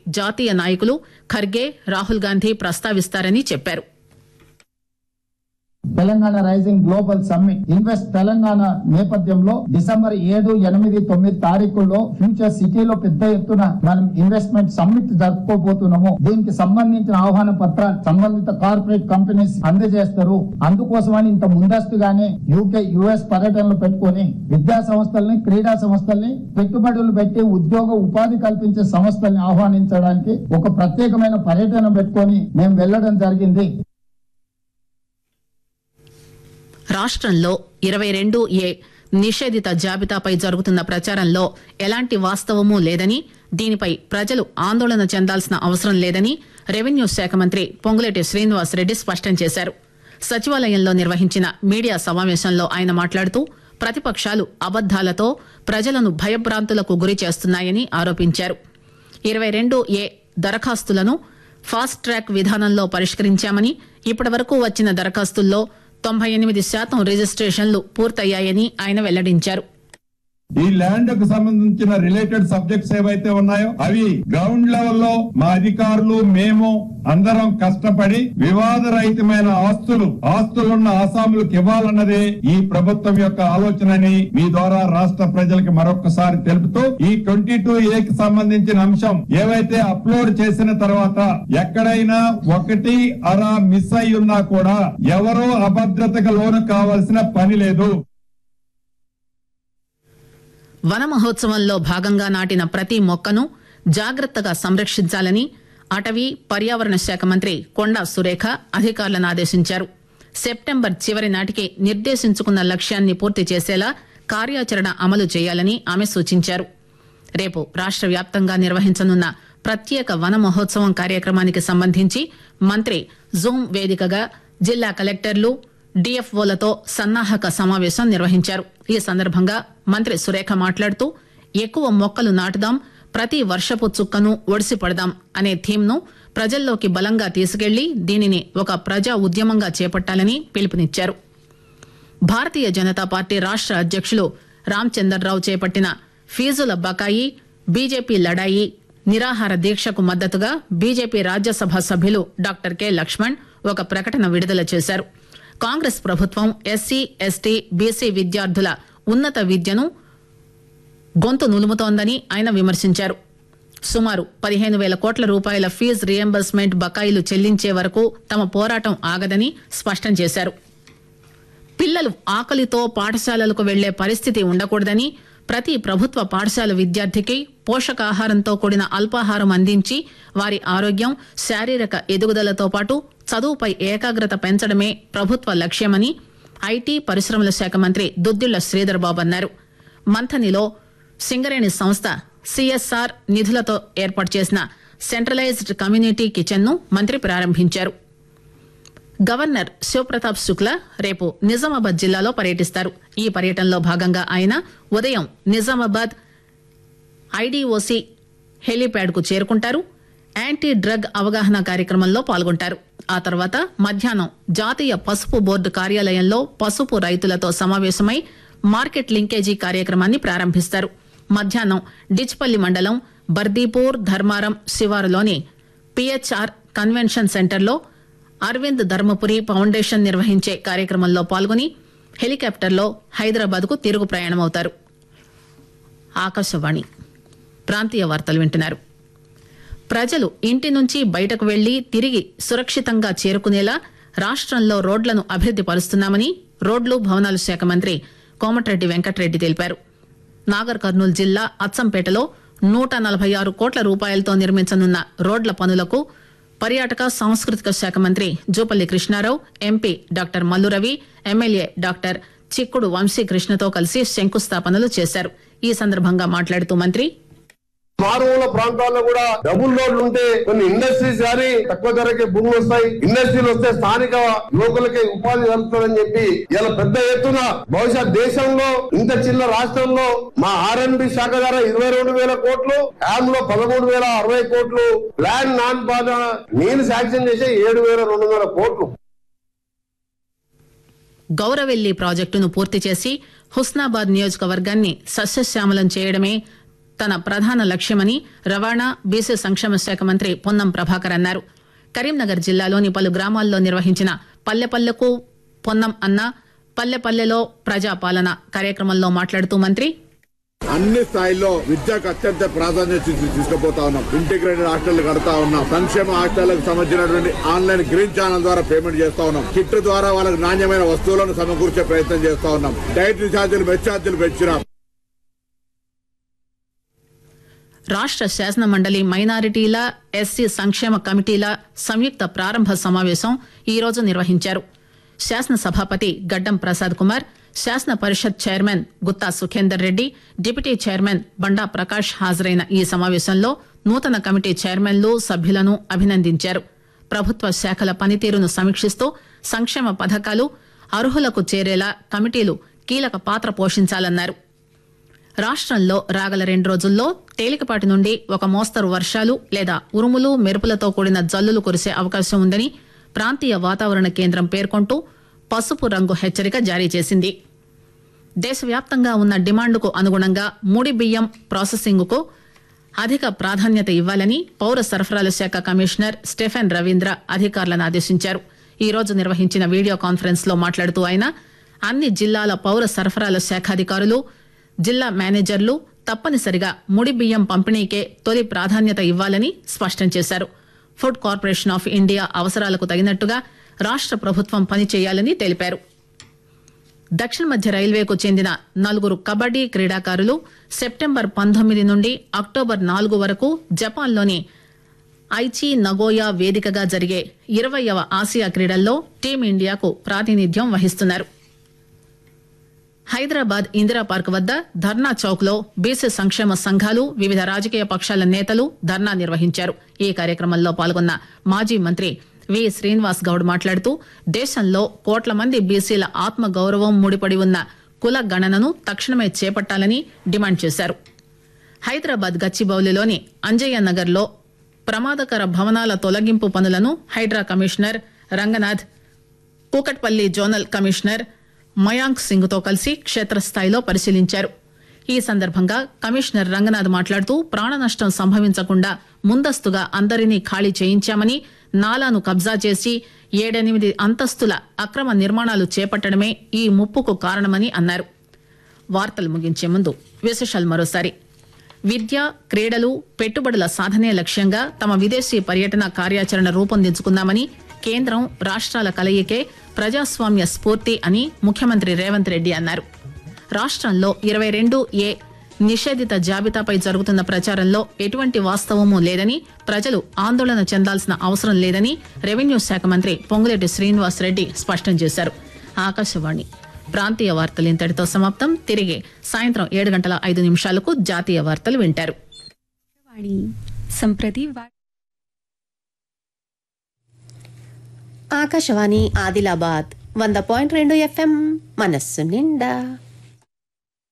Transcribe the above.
జాతీయ నాయకులు ఖర్గే రాహుల్ గాంధీ ప్రస్తావిస్తారని చెప్పారు Telangana rising global summit invest Telangana నేపథ్యంలో డిసెంబర్ ఏడు ఎనిమిది తొమ్మిది తారీఖుల్లో ఫ్యూచర్ సిటీలో పెద్ద ఎత్తున మనం ఇన్వెస్ట్మెంట్ సమ్మిట్ జరుపుకోబోతున్నాము దీనికి సంబంధించిన ఆహ్వాన పత్రాలు సంబంధిత కార్పొరేట్ కంపెనీస్ అందజేస్తారు అందుకోసమని ఇంత ముందస్తుగానే యూకే యుఎస్ పర్యటనలు పెట్టుకొని విద్యా సంస్థల్ని క్రీడా సంస్థల్ని పెట్టుబడులు పెట్టి ఉద్యోగ ఉపాధి కల్పించే సంస్థల్ని ఆహ్వానించడానికి ఒక ప్రత్యేకమైన పర్యటన పెట్టుకొని మేము వెళ్లడం జరిగింది రాష్ట్రంలో ఇరవై రెండు ఏ నిషేధిత జాబితాపై జరుగుతున్న ప్రచారంలో ఎలాంటి వాస్తవమూ లేదని దీనిపై ప్రజలు ఆందోళన చెందాల్సిన అవసరం లేదని రెవెన్యూ శాఖ మంత్రి పొంగులేటి శ్రీనివాస్ రెడ్డి స్పష్టం చేశారు సచివాలయంలో నిర్వహించిన మీడియా సమావేశంలో ఆయన మాట్లాడుతూ ప్రతిపక్షాలు అబద్దాలతో ప్రజలను భయభ్రాంతులకు గురి చేస్తున్నాయని ఆరోపించారు ఇరవై రెండు ఏ దరఖాస్తులను ఫాస్ట్ ట్రాక్ విధానంలో పరిష్కరించామని ఇప్పటివరకు వచ్చిన దరఖాస్తుల్లో తొంభై ఎనిమిది శాతం రిజిస్ట్రేషన్లు పూర్తయ్యాయని ఆయన వెల్లడించారు ఈ ల్యాండ్ కు సంబంధించిన రిలేటెడ్ సబ్జెక్ట్స్ ఏవైతే ఉన్నాయో అవి గ్రౌండ్ లెవెల్లో మా అధికారులు మేము అందరం కష్టపడి వివాదరహితమైన ఆస్తులు ఆస్తులున్న ఆసాములకు ఇవ్వాలన్నదే ఈ ప్రభుత్వం యొక్క ఆలోచనని మీ ద్వారా రాష్ట్ర ప్రజలకు మరొకసారి తెలుపుతూ ఈ ట్వంటీ టూ ఏ కి సంబంధించిన అంశం ఏవైతే అప్లోడ్ చేసిన తర్వాత ఎక్కడైనా ఒకటి అరా మిస్ అయి ఉన్నా కూడా ఎవరో అభద్రతకు లోను కావాల్సిన పని లేదు వన మహోత్సవంలో భాగంగా నాటిన ప్రతి మొక్కను జాగ్రత్తగా సంరక్షించాలని అటవీ పర్యావరణ శాఖ మంత్రి కొండా సురేఖ అధికారులను ఆదేశించారు సెప్టెంబర్ చివరి నాటికి నిర్దేశించుకున్న లక్ష్యాన్ని పూర్తి చేసేలా కార్యాచరణ అమలు చేయాలని ఆమె సూచించారు రేపు రాష్ట్ర వ్యాప్తంగా నిర్వహించనున్న ప్రత్యేక వన మహోత్సవం కార్యక్రమానికి సంబంధించి మంత్రి జూమ్ వేదికగా జిల్లా కలెక్టర్లు డిఎఫ్ఓలతో సన్నాహక సమావేశం నిర్వహించారు ఈ సందర్భంగా మంత్రి సురేఖ మాట్లాడుతూ ఎక్కువ మొక్కలు నాటుదాం ప్రతి వర్షపు చుక్కను ఒడిసి పడదాం అనే థీమ్ ను ప్రజల్లోకి బలంగా తీసుకెళ్లి దీనిని ఒక ప్రజా ఉద్యమంగా చేపట్టాలని పిలుపునిచ్చారు భారతీయ జనతా పార్టీ రాష్ట్ర అధ్యక్షులు రామచందర్రావు చేపట్టిన ఫీజుల బకాయి బీజేపీ లడాయి నిరాహార దీక్షకు మద్దతుగా బీజేపీ రాజ్యసభ సభ్యులు డాక్టర్ కె లక్ష్మణ్ ఒక ప్రకటన విడుదల చేశారు కాంగ్రెస్ ప్రభుత్వం ఎస్సీ ఎస్టీ బీసీ విద్యార్థుల ఉన్నత విద్యను గొంతు నులుముతోందని ఆయన విమర్శించారు సుమారు పదిహేను వేల కోట్ల రూపాయల ఫీజు రియంబర్స్మెంట్ బకాయిలు చెల్లించే వరకు తమ పోరాటం ఆగదని స్పష్టం చేశారు పిల్లలు ఆకలితో పాఠశాలలకు వెళ్లే పరిస్థితి ఉండకూడదని ప్రతి ప్రభుత్వ పాఠశాల విద్యార్థికి పోషకాహారంతో కూడిన అల్పాహారం అందించి వారి ఆరోగ్యం శారీరక ఎదుగుదలతో పాటు చదువుపై ఏకాగ్రత పెంచడమే ప్రభుత్వ లక్ష్యమని ఐటీ పరిశ్రమల శాఖ మంత్రి దుద్దిళ్ల శ్రీధర్ బాబు అన్నారు మంథనిలో సింగరేణి సంస్థ సిఎస్ఆర్ నిధులతో ఏర్పాటు చేసిన సెంట్రలైజ్డ్ కమ్యూనిటీ కిచెన్ ను మంత్రి ప్రారంభించారు గవర్నర్ శివప్రతాప్ శుక్లా రేపు నిజామాబాద్ జిల్లాలో పర్యటిస్తారు ఈ పర్యటనలో భాగంగా ఆయన ఉదయం నిజామాబాద్ ఐడీఓసీ హెలీప్యాడ్ కు చేరుకుంటారు యాంటీ డ్రగ్ అవగాహన కార్యక్రమంలో పాల్గొంటారు ఆ తర్వాత మధ్యాహ్నం జాతీయ పసుపు బోర్డు కార్యాలయంలో పసుపు రైతులతో సమావేశమై మార్కెట్ లింకేజీ కార్యక్రమాన్ని ప్రారంభిస్తారు మధ్యాహ్నం డిచ్పల్లి మండలం బర్దీపూర్ ధర్మారం శివారులోని పిహెచ్ఆర్ కన్వెన్షన్ సెంటర్లో అరవింద్ ధర్మపురి ఫౌండేషన్ నిర్వహించే కార్యక్రమంలో పాల్గొని హెలికాప్టర్లో హైదరాబాద్ కు తిరుగు ప్రయాణమవుతారు ఆకాశవాణి ప్రాంతీయ వార్తలు వింటున్నారు ప్రజలు ఇంటి నుంచి బయటకు వెళ్లి తిరిగి సురక్షితంగా చేరుకునేలా రాష్ట్రంలో రోడ్లను అభివృద్ది పరుస్తున్నామని రోడ్లు భవనాల శాఖ మంత్రి కోమటిరెడ్డి వెంకటరెడ్డి తెలిపారు నాగర్ కర్నూలు జిల్లా అచ్చంపేటలో నూట నలభై ఆరు కోట్ల రూపాయలతో నిర్మించనున్న రోడ్ల పనులకు పర్యాటక సాంస్కృతిక శాఖ మంత్రి Jupally Krishnarao MP doctor Malluravi MLA doctor Chikkudu వంశీకృష్ణతో కలిసి శంకుస్థాపనలు చేశారు ఈ సందర్భంగా మాట్లాడుతూ మంత్రి మారుమూల ప్రాంతాల్లో కూడా డబుల్ రోడ్లు ఉంటే కొన్ని ఇండస్ట్రీస్ కానీ తక్కువ ధరకే భూములు వస్తాయి ఇండస్ట్రీలు వస్తే స్థానిక యువకులకి ఉపాధి కలుగుతుందని చెప్పి ఇలా పెద్ద ఎత్తున బహుశా దేశంలో ఇంత చిన్న రాష్ట్రంలో మా ఆర్ఎన్బి శాఖ ద్వారా ఇరవై రెండు వేల కోట్లు యామ్ లో పదమూడు వేల అరవై కోట్లు ల్యాండ్ నాన్ బాధ నేను శాంక్షన్ చేసే ఏడు వేల రెండు వందల కోట్లు గౌరవెల్లి ప్రాజెక్టును పూర్తి చేసి హుస్నాబాద్ నియోజకవర్గాన్ని సస్యశ్యామలం చేయడమే తన ప్రధాన లక్ష్యమని రవాణా బీసీ సంక్షేమ శాఖ మంత్రి పొన్నం ప్రభాకర్ అన్నారు కరీంనగర్ జిల్లాలోని పలు గ్రామాల్లో నిర్వహించిన పల్లెపల్లెకు పొన్నం అన్న పల్లెపల్లెలో ప్రజాపాలన కార్యక్రమంలో మాట్లాడుతూ మంత్రి అన్ని స్థాయిల్లో విద్యకు అత్యంత ప్రాధాన్యత ఇచ్చి తీసుకుపోతా ఉన్నాం ఇంటిగ్రేటెడ్ హాస్టల్ కడతా ఉన్నాం సంక్షేమ హాస్టళ్లకు సంబంధించినటువంటి ఆన్లైన్ గ్రీన్ ఛానల్ ద్వారా పేమెంట్ చేస్తా ఉన్నాం కిట్ ద్వారా వాళ్ళకి నాణ్యమైన వస్తువులను సమకూర్చే ప్రయత్నం చేస్తా ఉన్నాం డైటరీ ఛార్జీలు మెస్ ఛార్జీలు పెంచినాం రాష్ట శాసన మండలి మైనారిటీల ఎస్సీ సంక్షేమ కమిటీల సంయుక్త ప్రారంభ సమావేశం ఈ రోజు నిర్వహించారు శాసన సభాపతి గడ్డం ప్రసాద్ కుమార్ శాసన పరిషత్ chairman Gutha Sukender Reddy deputy chairman Banda Prakash హాజరైన ఈ సమావేశంలో నూతన కమిటీ చైర్మన్లు సభ్యులను అభినందించారు ప్రభుత్వ శాఖల పనితీరును సమీక్షిస్తూ సంక్షేమ పథకాలు అర్హులకు చేరేలా కమిటీలు కీలక పాత్ర పోషించాలన్నారు రాష్ట్రంలో రాగల రెండు రోజుల్లో తేలికపాటి నుండి ఒక మోస్తరు వర్షాలు లేదా ఉరుములు మెరుపులతో కూడిన జల్లులు కురిసే అవకాశం ఉందని ప్రాంతీయ వాతావరణ కేంద్రం పేర్కొంటూ పసుపు రంగు హెచ్చరిక జారీ చేసింది దేశవ్యాప్తంగా ఉన్న డిమాండ్కు అనుగుణంగా ముడి బియ్యం ప్రాసెసింగ్కు అధిక ప్రాధాన్యత ఇవ్వాలని పౌర సరఫరాల శాఖ కమిషనర్ స్టెఫెన్ రవీంద్ర అధికారులను ఆదేశించారు ఈ రోజు నిర్వహించిన వీడియో కాన్ఫరెన్స్ లో మాట్లాడుతూ ఆయన అన్ని జిల్లాల పౌర సరఫరాల శాఖ అధికారులు జిల్లా మేనేజర్లు తప్పనిసరిగా ముడి బియ్యం పంపిణీకే తొలి ప్రాధాన్యత ఇవ్వాలని స్పష్టం చేశారు ఫుడ్ కార్పొరేషన్ ఆఫ్ ఇండియా అవసరాలకు తగినట్టుగా రాష్ట ప్రభుత్వం పనిచేయాలని తెలిపారు దక్షిణ మధ్య రైల్వేకు చెందిన నలుగురు కబడ్డీ క్రీడాకారులు సెప్టెంబర్ పంతొమ్మిది నుండి అక్టోబర్ నాలుగు వరకు జపాన్లోని ఐచి నగోయా వేదికగా జరిగే ఇరవయవ ఆసియా క్రీడల్లో టీమిండియాకు ప్రాతినిధ్యం వహిస్తున్నారు హైదరాబాద్ ఇందిరా పార్క్ వద్ద ధర్నా చౌక్ లో బీసీ సంక్షేమ సంఘాలు వివిధ రాజకీయ పక్షాల నేతలు ధర్నా నిర్వహించారు ఈ కార్యక్రమంలో పాల్గొన్న మాజీ మంత్రి వి శ్రీనివాస్ గౌడ్ మాట్లాడుతూ దేశంలో కోట్ల మంది బీసీల ఆత్మ గౌరవం ముడిపడి ఉన్న కుల గణనను తక్షణమే చేపట్టాలని డిమాండ్ చేశారు హైదరాబాద్ గచ్చిబౌలిలోని అంజయ్య నగర్ లో ప్రమాదకర భవనాల తొలగింపు పనులను Hydraa commissioner Ranganath Kukatpally zonal commissioner Mayank Singh తో కలిసి క్షేత్రస్థాయిలో పరిశీలించారు ఈ సందర్భంగా కమిషనర్ రంగనాథ్ మాట్లాడుతూ ప్రాణ నష్టం సంభవించకుండా ముందస్తుగా అందరినీ ఖాళీ చేయించామని నాలాను కబ్జా చేసి ఏడెనిమిది అంతస్తుల అక్రమ నిర్మాణాలు చేపట్టడమే ఈ ముప్పుకు కారణమని అన్నారు వార్తలు ముగించే ముందు విశేషాలు మరోసారి విద్య క్రీడలు పెట్టుబడుల సాధనే లక్ష్యంగా తమ విదేశీ పర్యటన కార్యాచరణ రూపొందించుకున్నామని కేంద్రం రాష్ట్రాల కలయికే ప్రజాస్వామ్య స్ఫూర్తి అని ముఖ్యమంత్రి రేవంత్ రెడ్డి అన్నారు రాష్ట్రంలో ఇరవై రెండు ఏ నిషేధిత జాబితాపై జరుగుతున్న ప్రచారంలో ఎటువంటి వాస్తవమూ లేదని ప్రజలు ఆందోళన చెందాల్సిన అవసరం లేదని రెవెన్యూ శాఖ మంత్రి పొంగులేటి శ్రీనివాస్ రెడ్డి స్పష్టం చేశారు ఆకాశవాణి ప్రాంతీయ వార్తలు ఇంతటితో సమాప్తం తిరిగి సాయంత్రం ఏడు గంటల ఐదు నిమిషాలకు జాతీయ వార్తలు వింటారు వాణి సంప్రతి వా- ఆకాశవాణి ఆదిలాబాద్ వంద పాయింట్ రెండు ఎఫ్ఎం మనస్సు నిండా